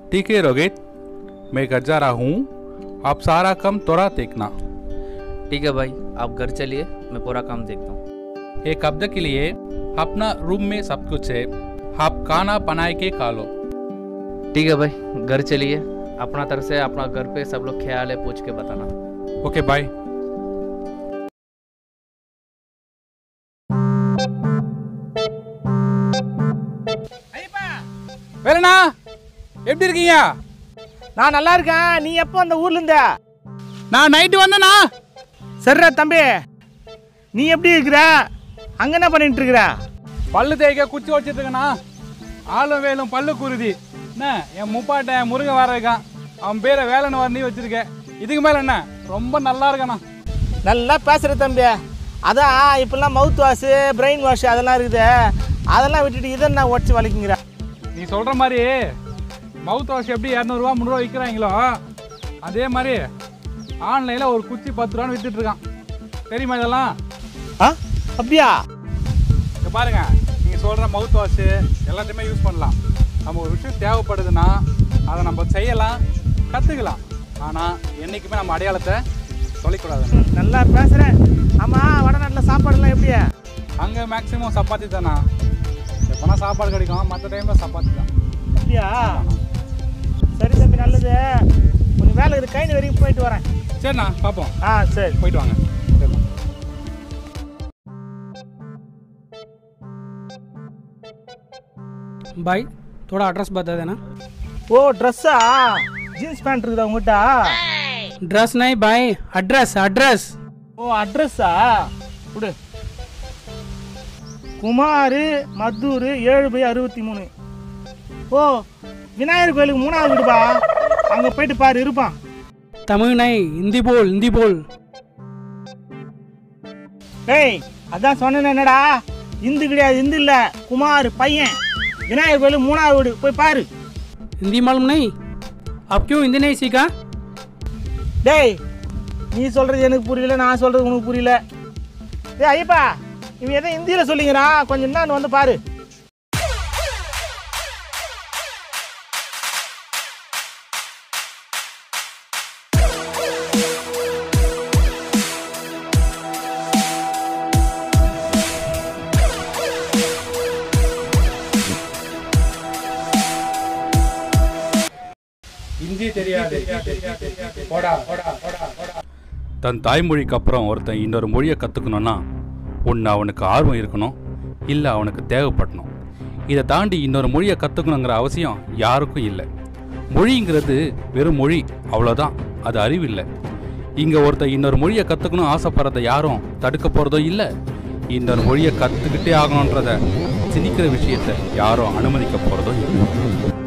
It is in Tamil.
ठीक है रोहित मैं घर जा रहा हूँ आप सारा काम थोड़ा देखना ठीक है भाई आप घर चलिए मैं पूरा काम देखता हूँ एक हफ्ते के लिए अपना रूम में सब कुछ है आप खाना बना के खा लो ठीक है भाई घर चलिए अपना तरफ से अपना घर पे सब लोग ख्याल है पूछ के बताना ओके बाय வேலண்ணா எப்படி இருக்கீங்க நான் நல்லா இருக்கேன் நீ எப்போ அந்த ஊர்ல இருந்த நான் நைட்டு வந்தேண்ணா சரிடா தம்பி நீ எப்படி இருக்கிற அங்க என்ன பண்ணிட்டு இருக்கிற பல்லு தேய்க்க குச்சி வச்சிட்டு இருக்கேண்ணா ஆளும் வேலும் பல்லு குருதி என்ன என் முப்பாட்ட முருகன் வர இருக்கான் அவன் பேரை வேலன்னு வரணி வச்சிருக்கேன் இதுக்கு மேல என்ன ரொம்ப நல்லா இருக்கண்ணா நல்லா பேசுற தம்பி அதான் இப்பெல்லாம் மவுத் வாஷ் பிரெயின் வாஷ் அதெல்லாம் இருக்குது அதெல்லாம் விட்டுட்டு இதை நான் உடச்சி வலிக்குங்கிற நீ சொல்ற மாதிரி மவுத் வாஷ் எப்படி இரநூறுவா முந்நூறுவா விற்கிறாங்களோ அதே மாதிரி ஆன்லைனில் ஒரு குச்சி பத்து ரூபான்னு வித்துட்டு இருக்கான் தெரியுமா இதெல்லாம் ஆ அப்படியா இங்க பாருங்க நீங்க சொல்ற மவுத் வாஷ் எல்லாத்தையுமே யூஸ் பண்ணலாம் நம்ம ஒரு விஷயம் தேவைப்படுதுன்னா அதை நம்ம செய்யலாம் கற்றுக்கலாம் ஆனால் என்றைக்குமே நம்ம அடையாளத்தை சொல்லிக்கூடாது நல்லா பேசுறேன் ஆமா வடநாட்டில் சாப்பாடுலாம் எப்படி அங்கே மேக்ஸிமம் சப்பாத்தி தானா எப்போனா சாப்பாடு கிடைக்கும் மற்ற டைமில் சப்பாத்தி தான் அப்படியா சரி தம்பி நல்லது கொஞ்சம் வேலை இருக்குது கைனி வரைக்கும் போயிட்டு வரேன் சரிண்ணா பார்ப்போம் ஆ சரி போயிட்டு வாங்க சரிண்ணா भाई थोड़ा एड्रेस बता देना ஓ ட்ரெஸ்ஸா ஜீன்ஸ் பேண்ட் இருக்குதா உங்ககிட்ட ड्रेस नहीं भाई एड्रेस एड्रेस ஓ அட்ரஸா கொடு குமார் மத்தூர் ஏழு பை அறுபத்தி மூணு ஓ விநாயகர் கோயிலுக்கு மூணாவது வீடுப்பா அங்கே போயிட்டு பாரு இருப்பான் तमिल नहीं हिंदी बोल हिंदी बोल டேய் அதான் சொன்னேன் என்னடா இந்து கிடையாது இந்து இல்லை குமார் பையன் விநாயகர் கோயிலுக்கு மூணாவது வீடு போய் பாரு हिंदी मालूम नहीं आप क्यों हिंदी नहीं सीखा டேய் நீ சொல்றது எனக்கு புரியல நான் சொல்றது உனக்கு புரியல டேய் ஐயப்பா இவன் எதை ஹிந்தியில் சொல்லிங்கிறான் கொஞ்சம் நான் வந்து பாரு ஹிந்தி தெரியாது போடா போடா போடா போடா தன் தாய்மொழிக்கு அப்புறம் ஒருத்தன் இன்னொரு மொழியை கற்றுக்கணும்னா ஒன்று அவனுக்கு ஆர்வம் இருக்கணும் இல்லை அவனுக்கு தேவைப்படணும் இதை தாண்டி இன்னொரு மொழியை கற்றுக்கணுங்கிற அவசியம் யாருக்கும் இல்லை மொழிங்கிறது வெறும் மொழி அவ்வளோதான் அது அறிவில்லை இங்கே ஒருத்தன் இன்னொரு மொழியை கற்றுக்கணும் ஆசைப்படுறத யாரும் தடுக்க போகிறதோ இல்லை இன்னொரு மொழியை கற்றுக்கிட்டே ஆகணுன்றத திணிக்கிற விஷயத்தை யாரும் அனுமதிக்க போகிறதோ இல்லை